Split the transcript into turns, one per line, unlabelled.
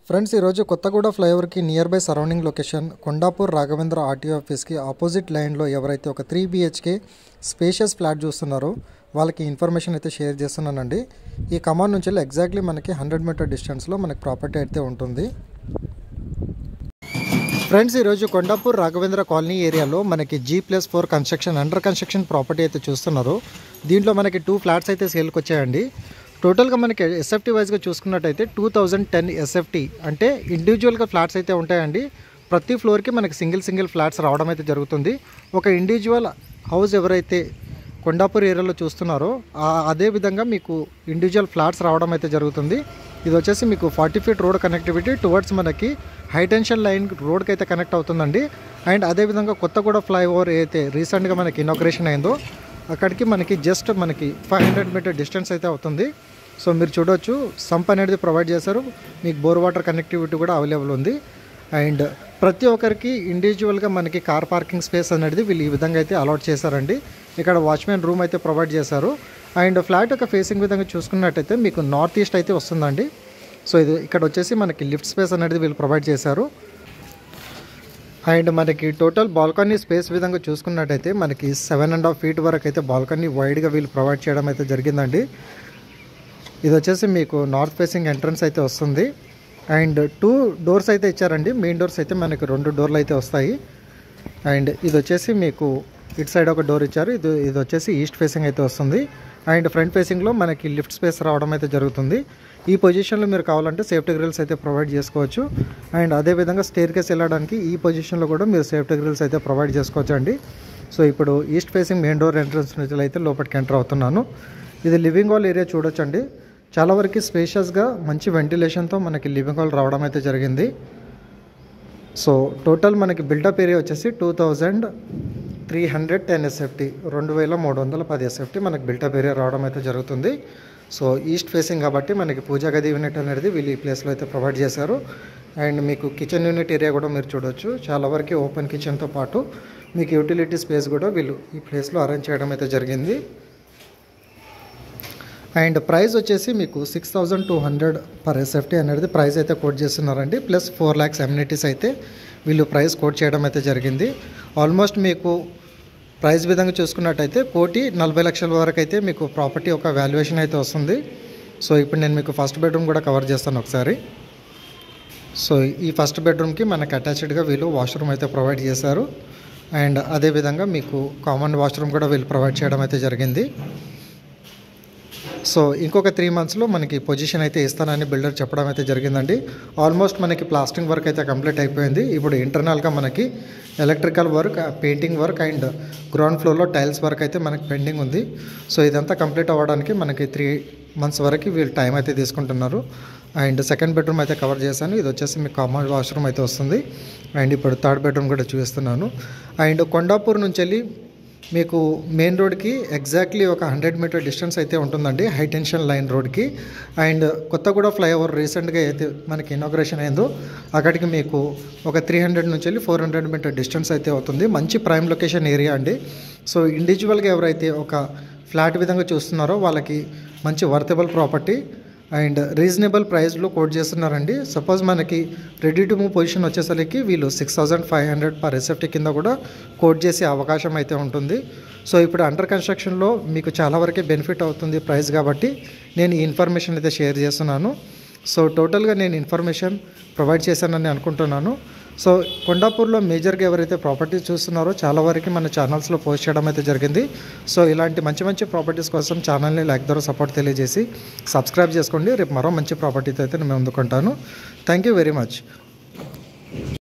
friends ఈరోజు కొత్తగూడ ఫ్లైఓవర్కి near by surrounding location Kondapur Raghavendra RTO ఆఫీస్కి ఆపోజిట్ లైన్లో ఎవరైతే ఒక త్రీ బిహెచ్కే స్పేషియస్ ఫ్లాట్ చూస్తున్నారో వాళ్ళకి ఇన్ఫర్మేషన్ అయితే షేర్ చేస్తున్నానండి ఈ కమాండ్ నుంచి వెళ్ళి ఎగ్జాక్ట్లీ మనకి హండ్రెడ్ మీటర్ డిస్టెన్స్లో మనకి ప్రాపర్టీ అయితే ఉంటుంది ఫ్రెండ్స్ ఈరోజు కొండాపూర్ రాఘవేంద్ర కాలనీ ఏరియాలో మనకి G plus four construction under construction property అయితే చూస్తున్నారు దీంట్లో మనకి టూ ఫ్లాట్స్ అయితే సేల్కి వచ్చాయండి టోటల్గా మనకి ఎస్ఎఫ్టీ వైజ్గా చూసుకున్నట్టయితే టూ థౌజండ్ టెన్ ఎస్ఎఫ్టీ అంటే ఇండివిజువల్గా ఫ్లాట్స్ అయితే ఉంటాయండి ప్రతి ఫ్లోర్కి మనకి సింగిల్ సింగిల్ ఫ్లాట్స్ రావడం అయితే జరుగుతుంది ఒక ఇండివిజువల్ హౌస్ ఎవరైతే కొండాపూర్ ఏరియాలో చూస్తున్నారో ఆ- అదే విధంగా మీకు ఇండివిజువల్ ఫ్లాట్స్ రావడం అయితే జరుగుతుంది ఇది వచ్చేసి మీకు forty feet road connectivity towards మనకి హై టెన్షన్ లైన్ రోడ్కి అయితే కనెక్ట్ అవుతుందండి అండ్ అదేవిధంగా కొత్తగూడ ఫ్లైఓవర్ అయితే రీసెంట్గా మనకి ఇనాగ్రేషన్ అయిందో అక్కడికి మనకి జస్ట్ మనకి ఫైవ్ హండ్రెడ్ మీటర్ డిస్టెన్స్ అయితే అవుతుంది సో మీరు చూడొచ్చు సంప్ అనేది ప్రొవైడ్ చేశారు మీకు బోర్ వాటర్ కనెక్టివిటీ కూడా అవైలబుల్ ఉంది అండ్ ప్రతి ఒక్కరికి ఇండివిజువల్గా మనకి కార్ పార్కింగ్ స్పేస్ అనేది వీళ్ళు ఈ విధంగా అయితే అలాట్ చేశారండి ఇక్కడ వాచ్మెన్ రూమ్ అయితే ప్రొవైడ్ చేశారు అండ్ ఫ్లాట్ యొక్క ఫేసింగ్ విధంగా చూసుకున్నట్టయితే మీకు నార్త్ ఈస్ట్ అయితే వస్తుందండి సో ఇది ఇక్కడ వచ్చేసి మనకి లిఫ్ట్ స్పేస్ అనేది వీళ్ళు ప్రొవైడ్ చేశారు అండ్ మనకి టోటల్ బాల్కనీ స్పేస్ విధంగా చూసుకున్నట్టయితే మనకి సెవెన్ అండ్ హాఫ్ ఫీట్ వరకు అయితే బాల్కనీ వైడ్గా వీళ్ళు ప్రొవైడ్ చేయడం అయితే జరిగిందండి ఇది వచ్చేసి మీకు నార్త్ ఫేసింగ్ ఎంట్రన్స్ అయితే వస్తుంది అండ్ టూ డోర్స్ అయితే ఇచ్చారండి మెయిన్ డోర్స్ అయితే మనకి రెండు డోర్లు అయితే వస్తాయి అండ్ ఇది వచ్చేసి మీకు ఇటు సైడ్ ఒక డోర్ ఇచ్చారు ఇది ఇది వచ్చేసి ఈస్ట్ ఫేసింగ్ అయితే వస్తుంది అండ్ ఫ్రంట్ ఫేసింగ్లో మనకి లిఫ్ట్ స్పేస్ రావడం అయితే జరుగుతుంది ఈ పొజిషన్లో మీరు కావాలంటే సేఫ్టీ గ్రిల్స్ అయితే ప్రొవైడ్ చేసుకోవచ్చు అండ్ అదేవిధంగా స్టేర్ కేస్ వెళ్ళడానికి ఈ పొజిషన్లో కూడా మీరు సేఫ్టీ గ్రిల్స్ అయితే ప్రొవైడ్ చేసుకోవచ్చు అండి సో ఇప్పుడు east facing main door entrance నుంచి అయితే లోపలికి ఎంటర్ అవుతున్నాను ఇది లివింగ్ హాల్ ఏరియా చూడొచ్చండి చాలా వరకు స్పేషియస్గా మంచి వెంటిలేషన్తో మనకి లివింగ్ హాల్ రావడం అయితే జరిగింది సో టోటల్ మనకి బిల్డప్ ఏరియా వచ్చేసి two thousand three hundred ten SFT రెండు వేల మూడు వందల పది ఎస్ఎఫ్టీ మనకి బిల్డప్ ఏరియా రావడం అయితే జరుగుతుంది సో ఈస్ట్ ఫేసింగ్ కాబట్టి మనకి పూజా గది యూనిట్ అనేది వీళ్ళు ఈ ప్లేస్లో అయితే ప్రొవైడ్ చేశారు అండ్ మీకు కిచెన్ యూనిట్ ఏరియా కూడా మీరు చూడొచ్చు చాలా వరకు ఓపెన్ కిచెన్తో పాటు మీకు యూటిలిటీ స్పేస్ కూడా వీళ్ళు ఈ ప్లేస్లో అరేంజ్ చేయడం అయితే జరిగింది అండ్ ప్రైస్ వచ్చేసి మీకు six thousand two hundred per SFT అనేది ప్రైస్ అయితే కోట్ చేస్తున్నారండి ప్లస్ ఫోర్ ల్యాక్స్ అమ్యూనిటీస్ అయితే వీళ్ళు ప్రైస్ కోట్ చేయడం అయితే జరిగింది ఆల్మోస్ట్ మీకు ప్రైస్ విధంగా చూసుకున్నట్టయితే కోటి నలభై లక్షల వరకు అయితే మీకు ప్రాపర్టీ ఒక వాల్యుయేషన్ అయితే వస్తుంది సో ఇప్పుడు నేను మీకు ఫస్ట్ బెడ్రూమ్ కూడా కవర్ చేస్తాను ఒకసారి సో ఈ ఫస్ట్ బెడ్రూమ్కి మనకి అటాచ్డ్గా వీళ్ళు వాష్రూమ్ అయితే ప్రొవైడ్ చేశారు అండ్ అదేవిధంగా మీకు కామన్ వాష్రూమ్ కూడా వీళ్ళు ప్రొవైడ్ చేయడం అయితే జరిగింది సో ఇంకొక త్రీ మంత్స్లో మనకి పొజిషన్ అయితే ఇస్తానని బిల్డర్ చెప్పడం అయితే జరిగిందండి ఆల్మోస్ట్ మనకి ప్లాస్టింగ్ వర్క్ అయితే కంప్లీట్ అయిపోయింది ఇప్పుడు ఇంటర్నల్గా మనకి electrical work painting work and ground ఫ్లోర్లో టైల్స్ వర్క్ అయితే మనకి పెండింగ్ ఉంది సో ఇదంతా కంప్లీట్ అవ్వడానికి మనకి త్రీ మంత్స్ వరకు వీళ్ళు టైం అయితే తీసుకుంటున్నారు అండ్ సెకండ్ బెడ్రూమ్ అయితే కవర్ చేశాను ఇది వచ్చేసి మీకు కామన్ వాష్రూమ్ అయితే వస్తుంది అండ్ ఇప్పుడు థర్డ్ బెడ్రూమ్ కూడా చూపిస్తున్నాను అండ్ కొండాపూర్ నుంచి వెళ్ళి మీకు మెయిన్ రోడ్కి ఎగ్జాక్ట్లీ ఒక హండ్రెడ్ మీటర్ డిస్టెన్స్ అయితే ఉంటుందండి హై టెన్షన్ లైన్ రోడ్కి అండ్ కొత్తగూడ ఫ్లైఓవర్ రీసెంట్గా అయితే మనకి ఇనాగ్రేషన్ అయిందో అక్కడికి మీకు ఒక త్రీ హండ్రెడ్ నుంచి వెళ్ళి ఫోర్ హండ్రెడ్ మీటర్ డిస్టెన్స్ అయితే అవుతుంది మంచి ప్రైమ్ లొకేషన్ ఏరియా అండి సో ఇండివిజువల్గా ఎవరైతే ఒక ఫ్లాట్ విధంగా చూస్తున్నారో వాళ్ళకి మంచి వర్తబుల్ ప్రాపర్టీ అండ్ రీజనబుల్ ప్రైస్లో కోట్ చేస్తున్నారండి సపోజ్ మనకి రెడీ టు మూవ్ పొజిషన్ వచ్చేసరికి వీళ్ళు six thousand five hundred per SFT కింద కూడా కోట్ చేసే అవకాశం అయితే ఉంటుంది సో ఇప్పుడు అండర్ కన్స్ట్రక్షన్లో మీకు చాలా వరకే బెనిఫిట్ అవుతుంది ప్రైస్ కాబట్టి నేను ఈ ఇన్ఫర్మేషన్ అయితే షేర్ చేస్తున్నాను సో టోటల్గా నేను ఇన్ఫర్మేషన్ ప్రొవైడ్ చేశానని అనుకుంటున్నాను సో కొండాపూర్లో మేజర్గా ఎవరైతే ప్రాపర్టీస్ చూస్తున్నారో చాలా వరకు మన ఛానల్స్లో పోస్ట్ చేయడం అయితే జరిగింది సో ఇలాంటి మంచి మంచి ప్రాపర్టీస్ కోసం ఛానల్ని లైక్ ద్వారా సపోర్ట్ తెలియజేసి సబ్స్క్రైబ్ చేసుకోండి రేపు మరో మంచి ప్రాపర్టీతో అయితే నేను ముందుకుంటాను థ్యాంక్ యూ వెరీ మచ్